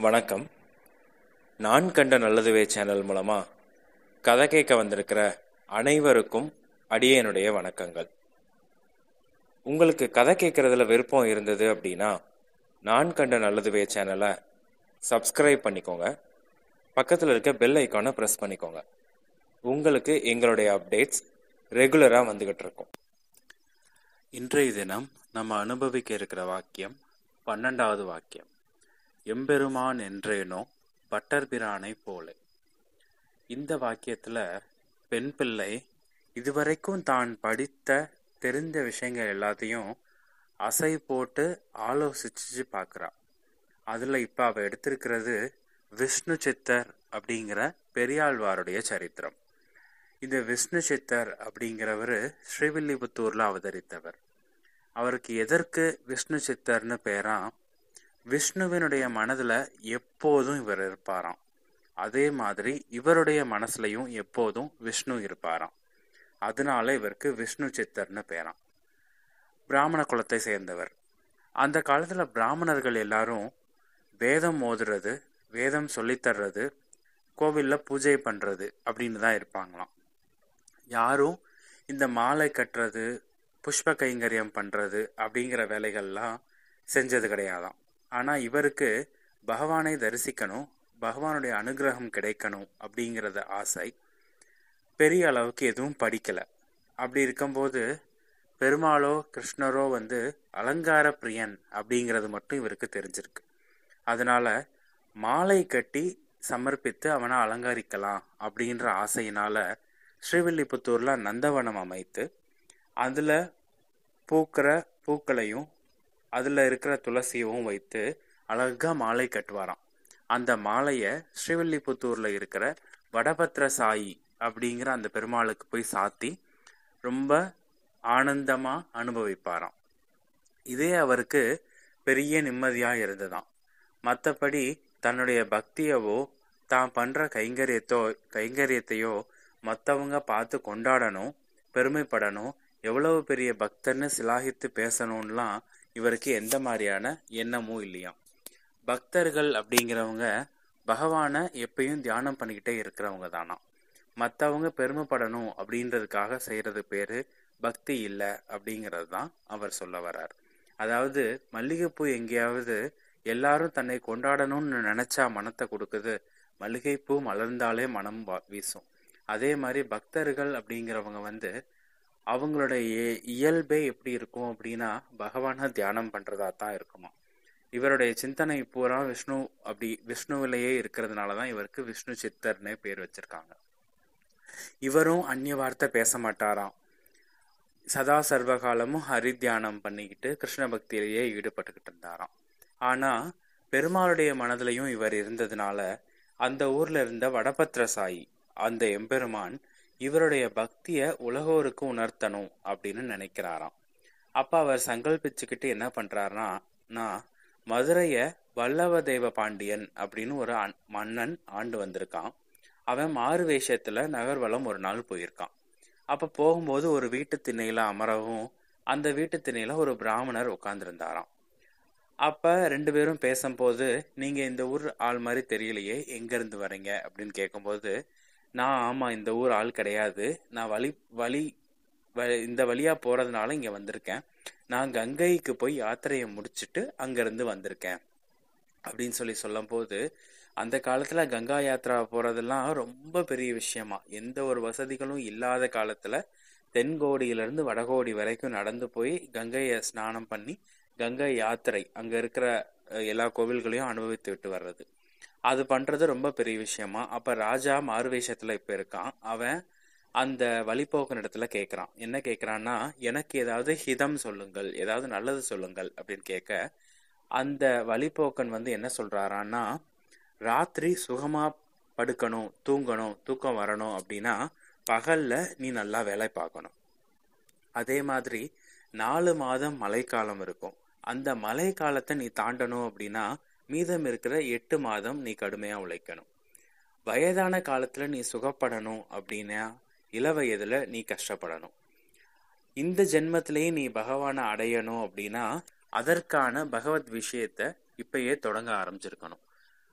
வணக்கம் நான் கண்ட நல்லதுவே சேனல் மூலமா கதை கேட்க வந்திருக்கிற அனைவருக்கும் அடியேனுடைய வணக்கங்கள் உங்களுக்கு கதை கேட்கறதுல விருப்பம் இருந்தது அப்படின்னா நான் கண்ட நல்லதுவே சேனலை சப்ஸ்கிரைப் பண்ணிக்கோங்க பக்கத்தில் இருக்க பெல் ஐக்கானை ப்ரெஸ் பண்ணிக்கோங்க உங்களுக்கு எங்களுடைய அப்டேட்ஸ் ரெகுலராக வந்துகிட்டு இருக்கும் இன்றைய தினம் நம்ம அனுபவிக்க இருக்கிற வாக்கியம் பன்னெண்டாவது வாக்கியம் எம்பெருமான் என்றேனோ பட்டர்பிரானை போல இந்த வாக்கியத்துல பெண் பிள்ளை இதுவரைக்கும் தான் படித்த தெரிந்த விஷயங்கள் எல்லாத்தையும் அசை போட்டு ஆலோசிச்சு பார்க்குறா அதுல இப்ப அவ எடுத்திருக்கிறது விஷ்ணு சித்தர் அப்படிங்கிற பெரியாழ்வாருடைய சரித்திரம் இந்த விஷ்ணு சித்தர் அப்படிங்கிறவர் ஸ்ரீவில்லிபுத்தூர்ல அவதரித்தவர் அவருக்கு எதற்கு விஷ்ணு சித்தர்னு பேரா விஷ்ணுவினுடைய மனதுல எப்போதும் இவர் இருப்பாராம் அதே மாதிரி இவருடைய மனசுலயும் எப்போதும் விஷ்ணு இருப்பாராம் அதனால இவருக்கு விஷ்ணு சித்தர்னு பேராம் பிராமண குலத்தை சேர்ந்தவர் அந்த காலத்துல பிராமணர்கள் எல்லாரும் வேதம் ஓதுறது வேதம் சொல்லித்தர்றது கோவில்ல பூஜை பண்றது அப்படின்னு தான் இருப்பாங்களாம் யாரும் இந்த மாலை கட்டுறது புஷ்ப கைங்கரியம் பண்றது அப்படிங்கிற வேலைகள்லாம் செஞ்சது கிடையாதாம் ஆனா இவருக்கு பகவானை தரிசிக்கணும் பகவானுடைய அனுகிரகம் கிடைக்கணும் அப்படிங்கிறத ஆசை பெரிய அளவுக்கு எதுவும் படிக்கல அப்படி இருக்கும்போது பெருமாளோ கிருஷ்ணரோ வந்து அலங்கார பிரியன் அப்படிங்கிறது மட்டும் இவருக்கு தெரிஞ்சிருக்கு அதனால மாலை கட்டி சமர்ப்பித்து அவனை அலங்கரிக்கலாம் அப்படின்ற ஆசையினால ஸ்ரீவில்லிபுத்தூர்ல நந்தவனம் அமைத்து அதுல பூக்கிற பூக்களையும் அதுல இருக்கிற துளசியவும் வைத்து அழகா மாலை கட்டுவாராம் அந்த மாலையை ஸ்ரீவில்லிபுத்தூர்ல இருக்கிற வடபத்திர சாயி அப்படிங்கிற அந்த பெருமாளுக்கு போய் சாத்தி ரொம்ப ஆனந்தமா அனுபவிப்பாராம் இதே அவருக்கு பெரிய நிம்மதியா இருந்ததாம் மற்றபடி தன்னுடைய பக்தியவோ தான் பண்ற கைங்கரியத்தோ கைங்கரியத்தையோ மற்றவங்க பார்த்து கொண்டாடணும் பெருமைப்படணும் எவ்வளவு பெரிய பக்தர்னு சிலாகித்து பேசணும்லாம் இவருக்கு எந்த மாதிரியான எண்ணமும் இல்லையாம் பக்தர்கள் அப்படிங்கிறவங்க பகவானை எப்பயும் தியானம் பண்ணிக்கிட்டே இருக்கிறவங்க தானா மற்றவங்க பெருமைப்படணும் அப்படின்றதுக்காக செய்யறது பேரு பக்தி இல்லை அப்படிங்கிறது தான் அவர் சொல்ல வர்றார் அதாவது மல்லிகைப்பூ எங்கேயாவது எல்லாரும் தன்னை கொண்டாடணும்னு நினைச்சா மனத்தை கொடுக்குது மல்லிகைப்பூ மலர்ந்தாலே மனம் வீசும் அதே மாதிரி பக்தர்கள் அப்படிங்கிறவங்க வந்து அவங்களுடைய இயல்பே எப்படி இருக்கும் அப்படின்னா பகவானை தியானம் பண்றதா தான் இருக்குமா இவருடைய சிந்தனை பூரா விஷ்ணு அப்படி விஷ்ணுவிலேயே இருக்கிறதுனால தான் இவருக்கு விஷ்ணு சித்தர்னே பேர் வச்சிருக்காங்க இவரும் அந்நிய வார்த்தை பேச மாட்டாராம் சதா சர்வகாலமும் ஹரி தியானம் பண்ணிக்கிட்டு கிருஷ்ண பக்தியிலேயே ஈடுபட்டுக்கிட்டு இருந்தாராம் ஆனா பெருமாளுடைய மனதிலையும் இவர் இருந்ததுனால அந்த ஊர்ல இருந்த வடபத்திர சாயி அந்த எம்பெருமான் இவருடைய பக்திய உலகோருக்கு உணர்த்தணும் அப்படின்னு நினைக்கிறாராம் அப்ப அவர் சங்கல்பிச்சுக்கிட்டு என்ன பண்றாருன்னா நான் மதுரைய வல்லவ தேவ பாண்டியன் அப்படின்னு ஒரு மன்னன் ஆண்டு வந்திருக்கான் அவன் மாறு வேஷத்துல நகர்வலம் ஒரு நாள் போயிருக்கான் அப்ப போகும்போது ஒரு வீட்டு திண்ணையில அமரவும் அந்த வீட்டு திண்ணையில ஒரு பிராமணர் உட்கார்ந்துருந்தாராம் அப்ப ரெண்டு பேரும் பேசும்போது நீங்க இந்த ஊர் ஆள் மாதிரி தெரியலையே எங்க இருந்து வரீங்க அப்படின்னு கேட்கும்போது நான் ஆமா இந்த ஊர் ஆள் கிடையாது நான் வழி வழி இந்த வழியா போறதுனால இங்க வந்திருக்கேன் நான் கங்கைக்கு போய் யாத்திரையை முடிச்சுட்டு அங்கிருந்து வந்திருக்கேன் அப்படின்னு சொல்லி சொல்லும் போது அந்த காலத்துல கங்கா யாத்ரா போறதெல்லாம் ரொம்ப பெரிய விஷயமா எந்த ஒரு வசதிகளும் இல்லாத காலத்துல தென்கோடியில இருந்து வடகோடி வரைக்கும் நடந்து போய் கங்கையை ஸ்நானம் பண்ணி கங்கை யாத்திரை அங்க இருக்கிற எல்லா கோவில்களையும் அனுபவித்து விட்டு வர்றது அது பண்றது ரொம்ப பெரிய விஷயமா அப்ப ராஜா மாறுவேஷத்துல இப்ப இருக்கான் அவன் அந்த வழிபோக்கன் இடத்துல கேக்குறான் என்ன கேக்குறான்னா எனக்கு ஏதாவது ஹிதம் சொல்லுங்கள் ஏதாவது நல்லது சொல்லுங்கள் அப்படின்னு கேட்க அந்த வழிபோக்கன் வந்து என்ன சொல்றாரான்னா ராத்திரி சுகமா படுக்கணும் தூங்கணும் தூக்கம் வரணும் அப்படின்னா பகல்ல நீ நல்லா வேலை பார்க்கணும் அதே மாதிரி நாலு மாதம் மழைக்காலம் இருக்கும் அந்த மழை காலத்தை நீ தாண்டணும் அப்படின்னா மீதம் இருக்கிற எட்டு மாதம் நீ கடுமையா உழைக்கணும் வயதான காலத்துல நீ சுகப்படணும் அப்படின்னா இள வயதுல நீ கஷ்டப்படணும் இந்த ஜென்மத்திலேயே நீ பகவானை அடையணும் அப்படின்னா அதற்கான பகவத் விஷயத்த இப்பயே தொடங்க ஆரம்பிச்சிருக்கணும்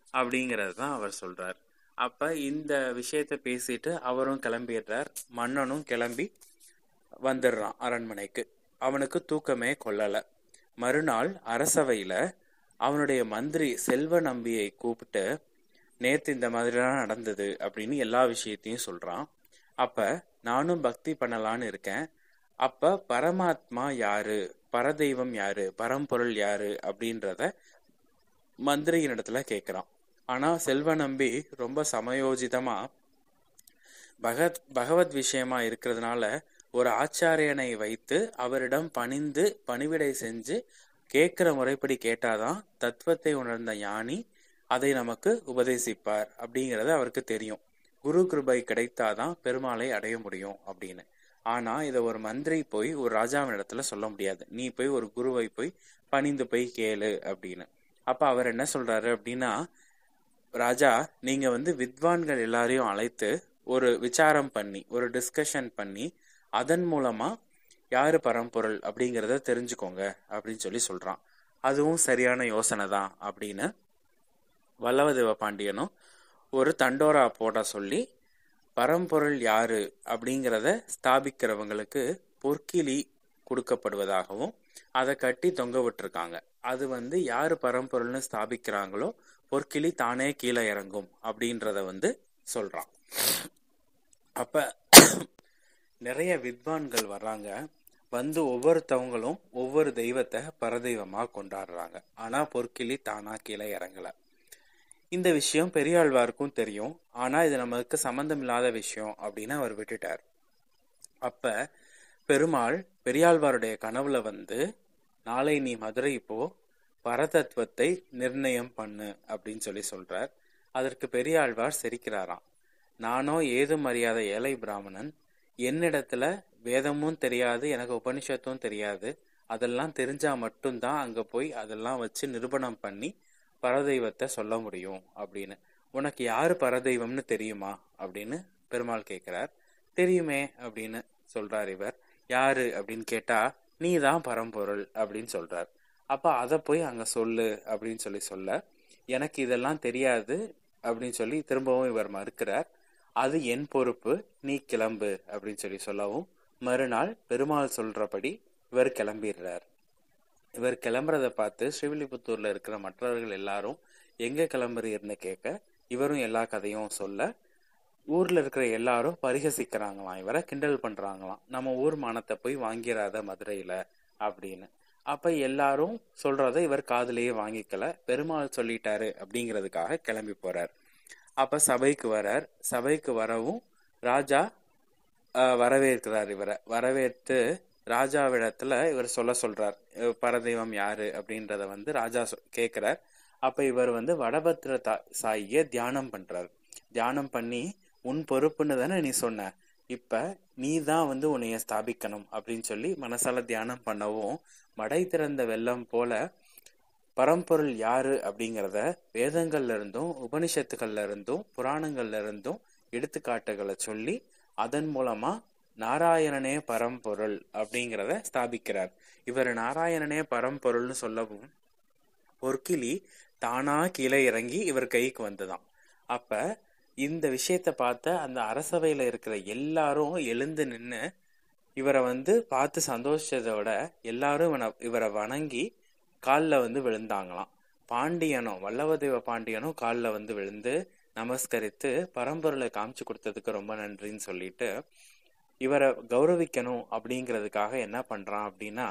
அப்படிங்கிறது தான் அவர் சொல்றார் அப்ப இந்த விஷயத்த பேசிட்டு அவரும் கிளம்பிடுறார் மன்னனும் கிளம்பி வந்துடுறான் அரண்மனைக்கு அவனுக்கு தூக்கமே கொள்ளல மறுநாள் அரசவையில அவனுடைய மந்திரி செல்வ நம்பியை கூப்பிட்டு நேத்து இந்த மாதிரிலாம் நடந்தது அப்படின்னு எல்லா விஷயத்தையும் சொல்றான் அப்ப நானும் பக்தி பண்ணலான்னு இருக்கேன் அப்ப பரமாத்மா யாரு பரதெய்வம் யாரு பரம்பொருள் யாரு அப்படின்றத மந்திரியின் இடத்துல கேட்கிறான் ஆனா செல்வ நம்பி ரொம்ப சமயோஜிதமா பகத் பகவத் விஷயமா இருக்கிறதுனால ஒரு ஆச்சாரியனை வைத்து அவரிடம் பணிந்து பணிவிடை செஞ்சு கேட்கிற முறைப்படி கேட்டாதான் தத்துவத்தை உணர்ந்த ஞானி அதை நமக்கு உபதேசிப்பார் அப்படிங்கிறது அவருக்கு தெரியும் குரு கிருபை கிடைத்தாதான் பெருமாளை அடைய முடியும் அப்படின்னு ஆனா இதை ஒரு மந்திரி போய் ஒரு ராஜாவின் இடத்துல சொல்ல முடியாது நீ போய் ஒரு குருவை போய் பணிந்து போய் கேளு அப்படின்னு அப்ப அவர் என்ன சொல்றாரு அப்படின்னா ராஜா நீங்க வந்து வித்வான்கள் எல்லாரையும் அழைத்து ஒரு விசாரம் பண்ணி ஒரு டிஸ்கஷன் பண்ணி அதன் மூலமா யாரு பரம்பொருள் அப்படிங்கிறத தெரிஞ்சுக்கோங்க அப்படின்னு சொல்லி சொல்றான் அதுவும் சரியான யோசனை தான் அப்படின்னு வல்லவதேவ பாண்டியனும் ஒரு தண்டோரா போட சொல்லி பரம்பொருள் யாரு அப்படிங்கிறத ஸ்தாபிக்கிறவங்களுக்கு பொற்கிளி கொடுக்கப்படுவதாகவும் அதை கட்டி தொங்க விட்டுருக்காங்க அது வந்து யாரு பரம்பொருள்னு ஸ்தாபிக்கிறாங்களோ பொற்கிளி தானே கீழே இறங்கும் அப்படின்றத வந்து சொல்றான் அப்ப நிறைய வித்வான்கள் வர்றாங்க வந்து ஒவ்வொருத்தவங்களும் ஒவ்வொரு தெய்வத்தை பரதெய்வமா கொண்டாடுறாங்க ஆனா பொற்கிளி தானா கீழே இறங்கல இந்த விஷயம் பெரியாழ்வாருக்கும் தெரியும் ஆனா இது நமக்கு சம்பந்தம் இல்லாத விஷயம் அப்படின்னு அவர் விட்டுட்டார் அப்ப பெருமாள் பெரியாழ்வாருடைய கனவுல வந்து நாளை நீ மதுரை போ பரதத்துவத்தை நிர்ணயம் பண்ணு அப்படின்னு சொல்லி சொல்றார் அதற்கு பெரியாழ்வார் சிரிக்கிறாராம் நானோ ஏதும் அறியாத ஏழை பிராமணன் என்னிடத்துல வேதமும் தெரியாது எனக்கு உபனிஷத்தும் தெரியாது அதெல்லாம் தெரிஞ்சா மட்டும்தான் அங்க போய் அதெல்லாம் வச்சு நிரூபணம் பண்ணி பரதெய்வத்தை சொல்ல முடியும் அப்படின்னு உனக்கு யாரு பரதெய்வம்னு தெரியுமா அப்படின்னு பெருமாள் கேட்கிறார் தெரியுமே அப்படின்னு சொல்றார் இவர் யாரு அப்படின்னு கேட்டா நீ தான் பரம்பொருள் அப்படின்னு சொல்றார் அப்ப அதை போய் அங்க சொல்லு அப்படின்னு சொல்லி சொல்ல எனக்கு இதெல்லாம் தெரியாது அப்படின்னு சொல்லி திரும்பவும் இவர் மறுக்கிறார் அது என் பொறுப்பு நீ கிளம்பு அப்படின்னு சொல்லி சொல்லவும் மறுநாள் பெருமாள் சொல்றபடி இவர் கிளம்பிடுறார் இவர் கிளம்புறத பார்த்து ஸ்ரீவில்லிபுத்தூர்ல இருக்கிற மற்றவர்கள் எல்லாரும் எங்க கிளம்புறீர்னு கேட்க இவரும் எல்லா கதையும் சொல்ல ஊர்ல இருக்கிற எல்லாரும் பரிகசிக்கிறாங்களாம் இவரை கிண்டல் பண்றாங்களாம் நம்ம ஊர் மானத்தை போய் வாங்கிடாத மதுரையில அப்படின்னு அப்ப எல்லாரும் சொல்றத இவர் காதுலயே வாங்கிக்கல பெருமாள் சொல்லிட்டாரு அப்படிங்கிறதுக்காக கிளம்பி போறார் அப்ப சபைக்கு வரார் சபைக்கு வரவும் ராஜா ஆஹ், வரவேற்கிறார் இவரை வரவேற்று ராஜாவிடத்துல இவர் சொல்ல சொல்றார் அஹ், பரதெய்வம் யாரு அப்படின்றத வந்து ராஜா சொ- கேக்குறார் அப்ப இவர் வந்து வடபத்திர தா- சாயிய தியானம் பண்றார் தியானம் பண்ணி உன் பொறுப்புன்னு தானே நீ சொன்ன இப்ப நீ தான் வந்து உன்னைய ஸ்தாபிக்கணும் அப்படின்னு சொல்லி மனசால தியானம் பண்ணவும் மடை திறந்த வெள்ளம் போல பரம்பொருள் யாரு அப்படிங்கிறத வேதங்கள்ல இருந்தும் உபனிஷத்துகள்ல இருந்தும் புராணங்கள்ல இருந்தும் எடுத்துக்காட்டுகளை சொல்லி அதன் மூலமா நாராயணனே பரம்பொருள் அப்படிங்கிறத ஸ்தாபிக்கிறார் இவர் நாராயணனே பரம்பொருள்னு சொல்லவும் பொற்கிளி தானா கீழே இறங்கி இவர் கைக்கு வந்துதான் அப்ப இந்த விஷயத்த பார்த்த அந்த அரசவையில இருக்கிற எல்லாரும் எழுந்து நின்னு இவரை வந்து பார்த்து சந்தோஷத்தோட எல்லாரும் இவனை இவரை வணங்கி காலில் வந்து விழுந்தாங்களாம் பாண்டியனும் வல்லவதேவ பாண்டியனும் காலில் வந்து விழுந்து நமஸ்கரித்து பரம்பொருளை காமிச்சு கொடுத்ததுக்கு ரொம்ப நன்றின்னு சொல்லிட்டு இவரை கௌரவிக்கணும் அப்படிங்கிறதுக்காக என்ன பண்றான் அப்படின்னா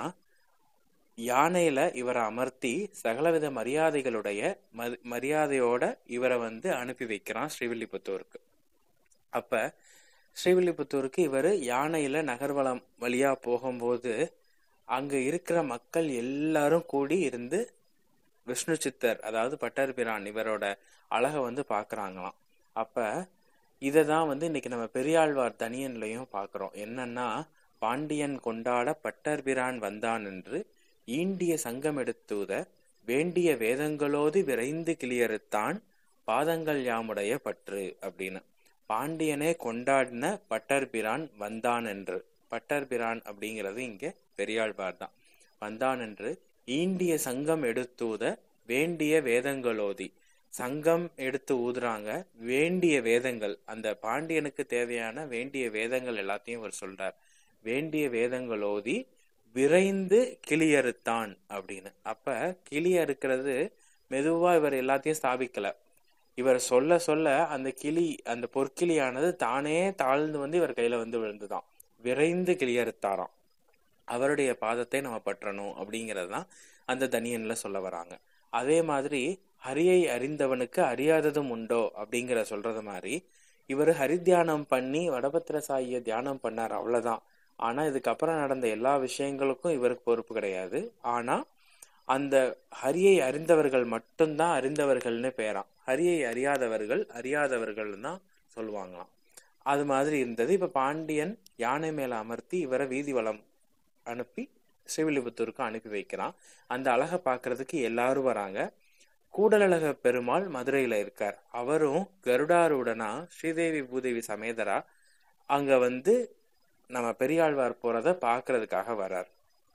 யானையில இவரை அமர்த்தி சகலவித மரியாதைகளுடைய மரி- மரியாதையோட இவரை வந்து அனுப்பி வைக்கிறான் ஸ்ரீவில்லிபுத்தூருக்கு அப்ப ஸ்ரீவில்லிபுத்தூருக்கு இவர் யானையில நகர்வலம் வழியா போகும்போது அங்க இருக்கிற மக்கள் எல்லாரும் கூடி இருந்து விஷ்ணு சித்தர் அதாவது பட்டர்பிரான் இவரோட அழகை வந்து பாக்குறாங்களாம் அப்ப இதை தான் வந்து இன்னைக்கு நம்ம பெரியாழ்வார் தனியன்லையும் பார்க்கிறோம் என்னன்னா பாண்டியன் கொண்டாட பட்டர்பிரான் வந்தான் என்று ஈண்டிய சங்கம் எடுத்தூத வேண்டிய வேதங்களோது விரைந்து கிளியறுத்தான் பாதங்கள் யாமுடைய பற்று அப்படின்னு பாண்டியனே கொண்டாடின பட்டர்பிரான் வந்தான் என்று பட்டர்பிரான் அப்படிங்கிறது இங்க பெரியாழ்வார் தான் வந்தான் என்று ஈண்டிய சங்கம் எடுத்தூத வேண்டிய வேதங்களோதி சங்கம் எடுத்து ஊதுறாங்க வேண்டிய வேதங்கள் அந்த பாண்டியனுக்கு தேவையான வேண்டிய வேதங்கள் எல்லாத்தையும் இவர் சொல்றார் வேண்டிய வேதங்கள் ஓதி விரைந்து கிளியறுத்தான் அப்படின்னு அப்ப கிளி அறுக்கிறது மெதுவா இவர் எல்லாத்தையும் ஸ்தாபிக்கல இவர் சொல்ல சொல்ல அந்த கிளி அந்த பொற்கிளியானது தானே தாழ்ந்து வந்து இவர் கையில வந்து விழுந்துதான் விரைந்து கிளியறுத்தாராம் அவருடைய பாதத்தை நம்ம பற்றணும் அப்படிங்கிறது தான் அந்த தனியன்ல சொல்ல வராங்க அதே மாதிரி ஹரியை அறிந்தவனுக்கு அறியாததும் உண்டோ அப்படிங்கிற சொல்றது மாதிரி இவர் ஹரித்தியானம் பண்ணி வடபத்திர சாயிய தியானம் பண்ணார் அவ்வளவுதான் ஆனா இதுக்கப்புறம் நடந்த எல்லா விஷயங்களுக்கும் இவருக்கு பொறுப்பு கிடையாது ஆனா அந்த ஹரியை அறிந்தவர்கள் மட்டும்தான் அறிந்தவர்கள்னு பேராம் ஹரியை அறியாதவர்கள் அறியாதவர்கள் தான் சொல்லுவாங்களாம் அது மாதிரி இருந்தது இப்ப பாண்டியன் யானை மேல அமர்த்தி இவரை வீதி வலம் அனுப்பி ஸ்ரீவில்லிபுத்தூருக்கு அனுப்பி வைக்கிறான் அந்த அழகை பார்க்கறதுக்கு எல்லாரும் வராங்க கூடலழக பெருமாள் மதுரையில இருக்கார் அவரும் கருடாருடனா ஸ்ரீதேவி பூதேவி சமேதரா அங்க வந்து நம்ம பெரியாழ்வார் போறத பார்க்கறதுக்காக வரார்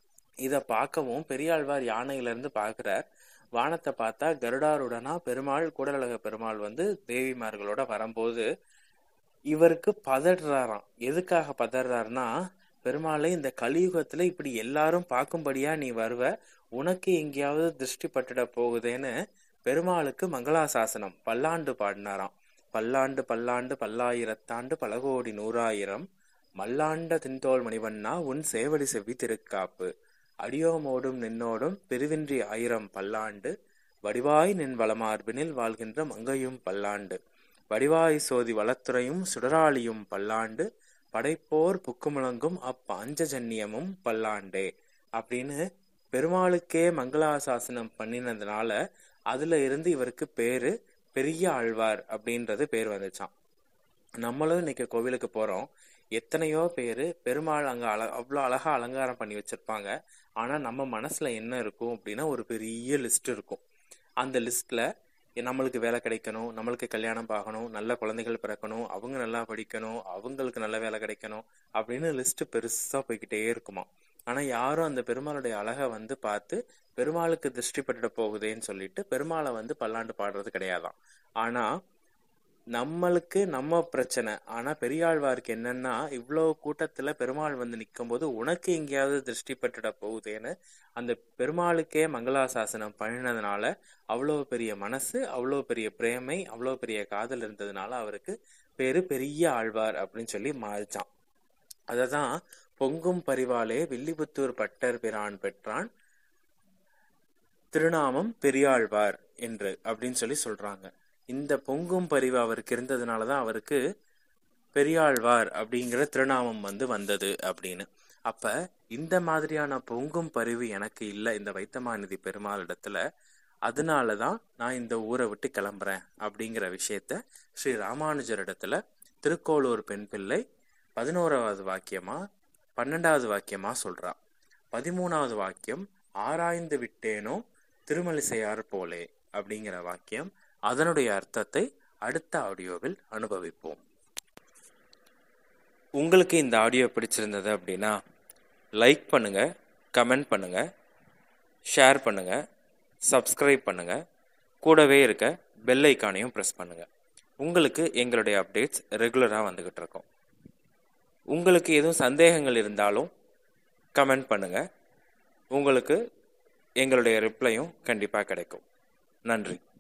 இத பார்க்கவும் பெரியாழ்வார் யானையில இருந்து பார்க்கிறார் வானத்தை பார்த்தா கருடாருடனா பெருமாள் கூடலழக பெருமாள் வந்து தேவிமார்களோட வரும்போது இவருக்கு பதறாராம் எதுக்காக பதறாருன்னா பெருமாளை இந்த கலியுகத்துல இப்படி எல்லாரும் பார்க்கும்படியா நீ வருவ உனக்கு எங்கேயாவது திருஷ்டி பட்டுட போகுதேன்னு பெருமாளுக்கு மங்களாசாசனம் பல்லாண்டு பாடினாராம் பல்லாண்டு பல்லாண்டு பல்லாயிரத்தாண்டு பலகோடி நூறாயிரம் மல்லாண்ட தின்தோள் மணிவண்ணா உன் சேவடி செவ்வி திருக்காப்பு அடியோமோடும் நின்னோடும் பெருவின்றி ஆயிரம் பல்லாண்டு வடிவாய் நின் வளமார்பினில் வாழ்கின்ற மங்கையும் பல்லாண்டு வடிவாய் சோதி வளத்துறையும் சுடராளியும் பல்லாண்டு படைப்போர் புக்குமுழங்கும் அப்பாஞ்சஜன்யமும் பல்லாண்டே அப்படின்னு பெருமாளுக்கே மங்களாசாசனம் பண்ணினதுனால அதுல இருந்து இவருக்கு பேரு பெரிய ஆழ்வார் அப்படின்றது பேர் வந்துச்சான் நம்மளும் இன்னைக்கு கோவிலுக்கு போறோம் எத்தனையோ பேரு பெருமாள் அங்க அழ அவ்வளோ அழகா அலங்காரம் பண்ணி வச்சிருப்பாங்க ஆனா நம்ம மனசுல என்ன இருக்கும் அப்படின்னா ஒரு பெரிய லிஸ்ட் இருக்கும் அந்த லிஸ்ட்ல நம்மளுக்கு வேலை கிடைக்கணும் நம்மளுக்கு கல்யாணம் பார்க்கணும் நல்ல குழந்தைகள் பிறக்கணும் அவங்க நல்லா படிக்கணும் அவங்களுக்கு நல்ல வேலை கிடைக்கணும் அப்படின்னு லிஸ்ட் பெருசா போய்கிட்டே இருக்குமா ஆனா யாரும் அந்த பெருமாளுடைய அழகை வந்து பார்த்து பெருமாளுக்கு திருஷ்டி பட்டுட போகுதேன்னு சொல்லிட்டு பெருமாளை வந்து பல்லாண்டு பாடுறது கிடையாதாம் ஆனா நம்மளுக்கு நம்ம பிரச்சனை ஆனா பெரியாழ்வாருக்கு என்னன்னா இவ்வளவு கூட்டத்துல பெருமாள் வந்து நிக்கும் போது உனக்கு எங்கேயாவது திருஷ்டி பட்டுட போகுதேன்னு அந்த பெருமாளுக்கே மங்களாசாசனம் பண்ணினதுனால அவ்வளவு பெரிய மனசு அவ்வளவு பெரிய பிரேமை அவ்வளவு பெரிய காதல் இருந்ததுனால அவருக்கு பேரு பெரிய ஆழ்வார் அப்படின்னு சொல்லி மாறிச்சான் அததான் பொங்கும் பரிவாலே வில்லிபுத்தூர் பட்டர் பிரான் பெற்றான் திருநாமம் பெரியாழ்வார் என்று அப்படின்னு சொல்லி சொல்றாங்க இந்த பொங்கும் பரிவு அவருக்கு இருந்ததுனாலதான் அவருக்கு பெரியாழ்வார் அப்படிங்கிற திருநாமம் வந்து வந்தது அப்படின்னு அப்ப இந்த மாதிரியான பொங்கும் பரிவு எனக்கு இல்லை இந்த வைத்தமாநிதி பெருமாள் இடத்துல அதனாலதான் நான் இந்த ஊரை விட்டு கிளம்புறேன் அப்படிங்கிற விஷயத்த ஸ்ரீ ராமானுஜர் இடத்துல திருக்கோளூர் பெண் பிள்ளை பதினோராவது வாக்கியமா பன்னெண்டாவது வாக்கியமா சொல்றா பதிமூணாவது வாக்கியம் ஆராய்ந்து விட்டேனோ திருமலிசையார் போலே அப்படிங்கிற வாக்கியம் அதனுடைய அர்த்தத்தை அடுத்த ஆடியோவில் அனுபவிப்போம் உங்களுக்கு இந்த ஆடியோ பிடிச்சிருந்தது அப்படின்னா லைக் பண்ணுங்க கமெண்ட் பண்ணுங்க ஷேர் பண்ணுங்க சப்ஸ்கிரைப் பண்ணுங்க கூடவே இருக்க பெல் ஐக்கானையும் ப்ரெஸ் பண்ணுங்க உங்களுக்கு எங்களுடைய அப்டேட்ஸ் ரெகுலராக வந்துகிட்டு இருக்கோம் உங்களுக்கு எதுவும் சந்தேகங்கள் இருந்தாலும் கமெண்ட் பண்ணுங்க உங்களுக்கு எங்களுடைய ரிப்ளையும் கண்டிப்பாக கிடைக்கும் நன்றி